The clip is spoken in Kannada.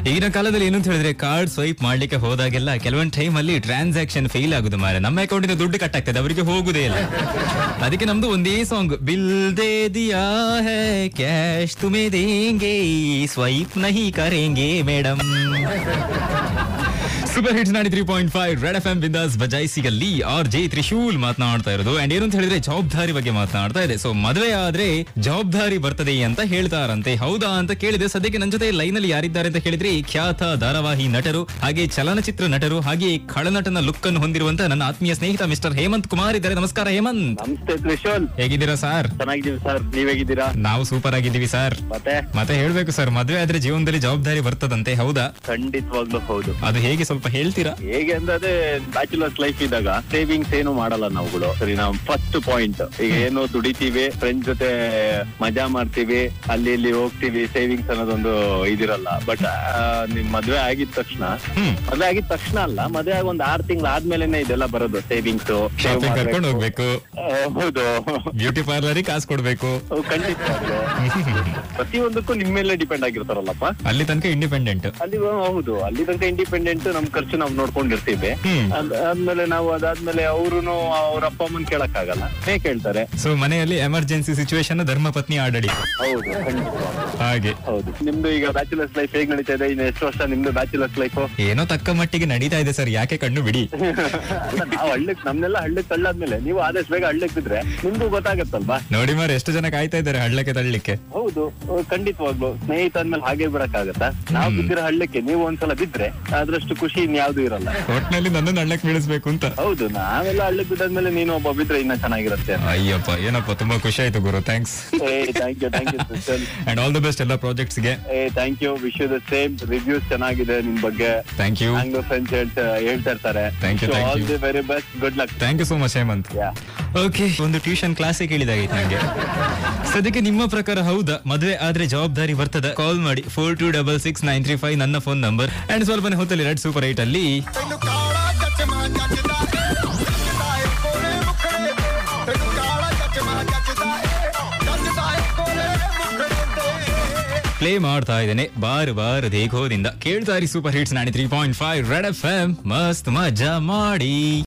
ಈಗಿನ ಕಾಲದಲ್ಲಿ ಏನು ಅಂತ ಹೇಳಿದ್ರೆ ಕಾರ್ಡ್ ಸ್ವೈಪ್ ಮಾಡ್ಲಿಕ್ಕೆ ಹೋದಾಗೆಲ್ಲ ಕೆಲವೊಂದು ಟೈಮ್ ಅಲ್ಲಿ ಟ್ರಾನ್ಸಾಕ್ಷನ್ ಫೇಲ್ ಆಗುದು ಮಾರ ನಮ್ಮ ಅಕೌಂಟ್ ಇಂದ ದುಡ್ಡು ಕಟ್ ಆಗ್ತದೆ ಅವರಿಗೆ ಹೋಗುದೇ ಇಲ್ಲ ಅದಕ್ಕೆ ನಮ್ದು ಒಂದೇ ಸಾಂಗ್ ಬಿಲ್ ದೇ ದಿಯಾ ಹೈ ಕ್ಯಾಶ್ ತುಮೆ ದೇಂಗೆ ಸ್ವೈಪ್ ನಹಿ ಕರೆಂಗೆ madam super hits ninety three point five red F M ಬಿಂದಾಸ್ ಬಜಾಯಿಸಿಗಲ್ಲಿ ಆರ್ ಜೆ ತ್ರಿಶೂಲ್ ಮಾತನಾಡ್ತಾ ಇರೋದು ಅಂಡ್ ಏನು ಅಂತ ಹೇಳಿದ್ರೆ ಜವಾಬ್ದಾರಿ ಬಗ್ಗೆ ಮಾತನಾಡ್ತಾ ಇದೆ ಸೊ ಮದುವೆ ಆದ್ರೆ ಜವಾಬ್ದಾರಿ ಬರ್ತದೆ ಅಂತ ಹೇಳ್ತಾರಂತೆ ಹೌದಾ ಅಂತ ಕೇಳಿದೆ ಸದ್ಯಕ್ಕೆ ನನ್ನ ಜೊತೆ ಲೈನ್ ಅಲ್ಲಿ ಯಾರಿದ್ದಾರೆ ಅಂತ ಹೇಳಿದ್ರೆ ಖ್ಯಾತ ಧಾರಾವಾಹಿ ನಟರು ಹಾಗೆ ಚಲನಚಿತ್ರ ನಟರು ಹಾಗೆ ಖಳನಟನ ಲುಕ್ ಅನ್ನು ಹೊಂದಿರುವಂತ ನನ್ನ ಆತ್ಮೀಯ ಸ್ನೇಹಿತ ಮಿಸ್ಟರ್ ಹೇಮಂತ್ ಕುಮಾರ್ ಇದ್ದಾರೆ ನಮಸ್ಕಾರ ಹೇಮಂತ್ ನಮಸ್ತೆ ತ್ರಿಶೂಲ್ ಹೇಗಿದ್ದೀರಾ ಸರ್ ಚೆನ್ನಾಗಿದ್ದೀವಿ ಸರ್ ನೀವ್ ಹೇಗಿದ್ದೀರಾ ನಾವು ಸೂಪರ್ ಆಗಿದ್ದೀವಿ ಸರ್ ಮತ್ತೆ ಮತ್ತೆ ಹೇಳ್ಬೇಕು ಸರ್ ಮದುವೆ ಆದ್ರೆ ಜೀವನದಲ್ಲಿ ಜವಾಬ್ದಾರಿ ಬರ್ತದಂತೆ ಹೌದಾ ಖಂಡಿತವಾಗ್ಲೂ ಹೌದು ಅದು ಹೇಗೆ ಸ್ವಲ್ಪ ಹೇಳ್ತೀರಾ ಹೇಗೆ ಅಂದ್ರೆ ಬ್ಯಾಚುಲರ್ಸ್ ಲೈಫ್ ಇದ್ದಾಗ ಸೇವಿಂಗ್ಸ್ ಏನು ಮಾಡಲ್ಲ ನಾವುಗಳು ಸರಿ ನಾವು ಫಸ್ಟ್ ಪಾಯಿಂಟ್ ಈಗ ಏನು ದುಡಿತೀವಿ ಫ್ರೆಂಡ್ಸ್ ಜೊತೆ ಮಜಾ ಮಾಡ್ತೀವಿ ಅಲ್ಲಿ ಇಲ್ಲಿ ಹೋಗ್ತೀವಿ ಸೇವಿಂಗ್ಸ್ ಅನ್ನೋದೊಂದು ಇದಿರಲ್ಲ ಬಟ್ ನಿಮ್ ಮದ್ವೆ ಆಗಿದ ತಕ್ಷಣ ಹ್ಮ್ ಮದ್ವೆ ಆಗಿದ ತಕ್ಷಣ ಅಲ್ಲ ಮದ್ವೆ ಆಗಿ ಒಂದ್ ಆರ್ ತಿಂಗಳು ಆದ್ಮೇಲೆನೆ ಇದೆಲ್ಲ ಬರೋದು ಸೇವಿಂಗ್ಸ್ ಶಾಪಿಂಗ್ ಕರ್ಕೊಂಡು ಹೋಗ್ಬೇಕು ಹೌದು ಬ್ಯೂಟಿ ಪಾರ್ಲರ್ ಕಾಸು ಕೊಡ್ಬೇಕು ಖಂಡಿತವಾಗ್ಲು ಪ್ರತಿಯೊಂದಕ್ಕೂ ನಿಮ್ ಮೇಲೆ ಡಿಪೆಂಡ್ ಆಗಿರ್ತಾರಲ್ಲಪ್ಪ ಅಲ್ಲಿ ತನಕ ಇಂಡಿಪೆಂಡೆಂಟ್ ಅಲ್ಲಿ ಹೌದು ಅಲ್ಲಿ ತನಕ ಇಂಡಿಪೆಂಡೆಂಟ್ ನಮ್ ಖರ್ಚು ನಾವ್ ನೋಡ್ಕೊಂಡಿರ್ತೀವಿ ಹ್ಮ್. ಅದ್- ಆದ್ಮೇಲೆ ನಾವು ಅದಾದ್ಮೇಲೆ ಅವ್ರುನು ಅವ್ರ ಅಪ್ಪ ಅಮ್ಮನ್ ಕೇಳಕ್ ಆಗಲ್ಲ ಹೇ ಕೇಳ್ತಾರೆ ಸೊ ಮನೆಯಲ್ಲಿ ಎಮರ್ಜೆನ್ಸಿ ಸಿಚುವೇಶನ್ ಧರ್ಮಪತ್ನಿ ಆಡಳಿ ಹೌದು ಖಂಡಿತವಾಗ್ಲು. ಹಾಗೆ ಹೌದು ನಿಮ್ದು ಈಗ ಬ್ಯಾಚುಲರ್ಸ್ ಲೈಫ್ ಹೇಗ್ ನಡೀತಾ ಇದೆ ಇನ್ನು ಎಷ್ಟು ವರ್ಷ ನಿಮ್ದು ಬ್ಯಾಚುಲರ್ಸ್ ಲೈಫ್ ಏನೋ ತಕ್ಕ ಮಟ್ಟಿಗೆ ನಡೀತಾ ಇದೆ ಸರ್ ಯಾಕೆ ಕಣ್ಣು ಬಿಡಿ ನಾವು ಹಳ್ಳಕ್ ನಮ್ನೆಲ್ಲ ಹಳ್ಳಕ್ ತಳ್ಳಾದ್ಮೇಲೆ ನೀವು ಆದಷ್ಟು ಬೇಗ ಹಳ್ಳಕ್ ಬಿದ್ರೆ ನಿಮ್ಗೂ ಗೊತ್ತಾಗತ್ತಲ್ವಾ ನೋಡಿ ಮಾರ ಎಷ್ಟು ಜನ ಕಾಯ್ತಾ ಇದ್ದಾರೆ ಹಳ್ಳಕ್ಕೆ ತಳ್ಳಿಕ್ಕೆ ಹೌದು ಅಹ್, ಖಂಡಿತವಾಗ್ಲು ಸ್ನೇಹಿತ ಅಂದ್ಮೇಲೆ ಹಾಗೆ ಬಿಡಕ್ಕಾಗತ್ತಾ ನಾವು ಬಿದ್ದಿರೋ ಹಳ್ಳಕ್ಕೆ ನೀವು ಒಂದ್ಸಲ ಬಿದ್ರೆ ಅದ್ರಷ್ಟು ಖುಷಿ ಇನ್ಯಾವ್ದು ಇರಲ್ಲ ಒಟ್ನಲ್ಲಿ ನನ್ನನ್ನು ಹಳ್ಳಕ್ಕೆ ಬೀಳಿಸ್ಬೇಕು ಅಂತ ಹೌದು ನಾವೆಲ್ಲ ಹಳ್ಳಕ್ ಬಿದ್ದಾದ್ಮೇಲೆ ನೀನು ಒಬ್ಬ ಬಿದ್ರೆ ಇನ್ನ ಚೆನ್ನಾಗಿರುತ್ತೆ ಅಯ್ಯಪ್ಪ ಏನಪ್ಪ ತುಂಬಾ ಖುಷಿ ಆಯ್ತು ಗುರು ಥ್ಯಾಂಕ್ಸ್ ಏ thank you thank you and all the best ಎಲ್ಲ ಪ್ರಾಜೆಕ್ಟ್ಸ್ ಗೆ ಏ thank you wish you the same reviews ಚೆನ್ನಾಗಿದೆ ನಿಮ್ ಬಗ್ಗೆ ಥ್ಯಾಂಕ್ ಯು ಹಂಗ ಫ್ರೆಂಡ್ಸ್ ಹೇಳ್ತಾ ಹೇಳ್ತಾ ಇರ್ತಾರೆ Thank you, thank all you. The very best good luck thank you so much Hemanth yeah okay ಒಂದು ಟ್ಯೂಷನ್ ಕ್ಲಾಸಿಗೆ ಕೇಳಿದಾಗಿತ್ತು ನಂಗೆ ಸದ್ಯಕ್ಕೆ ನಿಮ್ಮ ಪ್ರಕಾರ ಹೌದಾ ಮದುವೆ ಆದ್ರೆ ಜವಾಬ್ದಾರಿ ಬರ್ತದ ಕಾಲ್ ಮಾಡಿ four two double six nine three five ನನ್ನ ಫೋನ್ ನಂಬರ್ ಅಂಡ್ ಸ್ವಲ್ಪನೇ ಹೊತ್ತಲ್ಲಿ ರೆಡ್ ಸೂಪರ್ ಏಟ್ ಅಲ್ಲಿ ਤੈਨੂੰ ਕਾਲਾ ਚਚਮਾ ਜੱਜਦਾ ਏ ਜੱਜਦਾ ਏ ਕੋਲੇ ਮੁਖੜੇ ਤੇ ਤੈਨੂੰ ਕਾਲਾ ਚਚਮਾ ਜੱਜਦਾ ਏ ਜੱਜਦਾ ਏ ਕੋਲੇ ਮੁਖੜੇ ਤੇ ಪ್ಲೇ ಮಾಡ್ತಾ ಇದ್ದೇನೆ ಬಾರ್ ಬಾರ್ ದೇಖೋದಿಂದ ಕೇಳ್ತಾ ಇರಿ super hits ninety three point five red F M ಮಸ್ತ್ ಮಜಾ ಮಾಡಿ